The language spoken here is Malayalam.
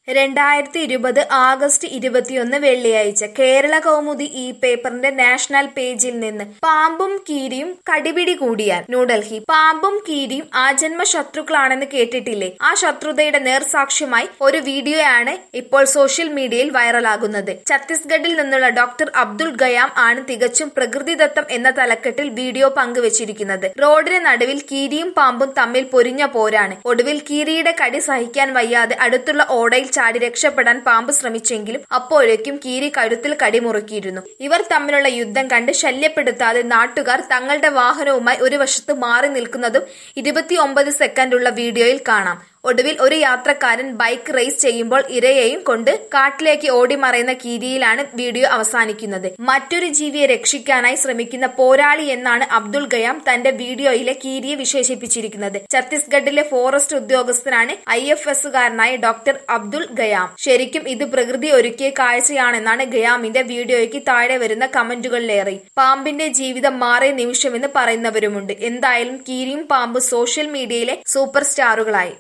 രണ്ടായിരത്തി ഇരുപത് ആഗസ്റ്റ് ഇരുപത്തിയൊന്ന് വെള്ളിയാഴ്ച കേരള കൗമുദി ഈ പേപ്പറിന്റെ നാഷണൽ പേജിൽ നിന്ന് പാമ്പും കീരിയും കടിപിടി കൂടിയാൽ ന്യൂഡൽഹി പാമ്പും കീരിയും ആജന്മ ശത്രുക്കളാണെന്ന് കേട്ടിട്ടില്ലേ ആ ശത്രുതയുടെ നേർസാക്ഷ്യമായി ഒരു വീഡിയോയാണ് ഇപ്പോൾ സോഷ്യൽ മീഡിയയിൽ വൈറലാകുന്നത് ഛത്തീസ്ഗഡിൽ നിന്നുള്ള ഡോക്ടർ അബ്ദുൾ ഗയാം ആണ് തികച്ചും പ്രകൃതിദത്തം എന്ന തലക്കെട്ടിൽ വീഡിയോ പങ്കുവച്ചിരിക്കുന്നത് റോഡിന് നടുവിൽ കീരിയും പാമ്പും തമ്മിൽ പൊരിഞ്ഞ പോരാണ് ഒടുവിൽ കീരിയുടെ കടി സഹിക്കാൻ വയ്യാതെ അടുത്തുള്ള ഓടയിൽ ചാടി രക്ഷപ്പെടാൻ പാമ്പ് ശ്രമിച്ചെങ്കിലും അപ്പോഴേക്കും കീരി കഴുത്തിൽ കടിമുറുക്കിയിരുന്നു ഇവർ തമ്മിലുള്ള യുദ്ധം കണ്ട് ശല്യപ്പെടുത്താതെ നാട്ടുകാർ തങ്ങളുടെ വാഹനവുമായി ഒരു വശത്ത് മാറി നിൽക്കുന്നതും ഇരുപത്തിയൊമ്പത് സെക്കൻഡുള്ള വീഡിയോയിൽ കാണാം ഒടുവിൽ ഒരു യാത്രക്കാരൻ ബൈക്ക് റേസ് ചെയ്യുമ്പോൾ ഇരയെയും കൊണ്ട് കാട്ടിലേക്ക് ഓടിമറയുന്ന കീരിയിലാണ് വീഡിയോ അവസാനിക്കുന്നത് മറ്റൊരു ജീവിയെ രക്ഷിക്കാനായി ശ്രമിക്കുന്ന പോരാളി എന്നാണ് അബ്ദുൾ ഗയാം തന്റെ വീഡിയോയിലെ കീരിയെ വിശേഷിപ്പിച്ചിരിക്കുന്നത് ഛത്തീസ്ഗഡിലെ ഫോറസ്റ്റ് ഉദ്യോഗസ്ഥനാണ് ഐ എഫ് എസുകാരനായ ഡോക്ടർ അബ്ദുൾ ഗയാം ശരിക്കും ഇത് പ്രകൃതി ഒരുക്കിയ കാഴ്ചയാണെന്നാണ് ഗയാമിന്റെ വീഡിയോയ്ക്ക് താഴെ വരുന്ന കമന്റുകളിലേറെ പാമ്പിന്റെ ജീവിതം മാറിയ നിമിഷമെന്ന് പറയുന്നവരുമുണ്ട് എന്തായാലും കീരിയും പാമ്പ് സോഷ്യൽ മീഡിയയിലെ സൂപ്പർ സ്റ്റാറുകളായി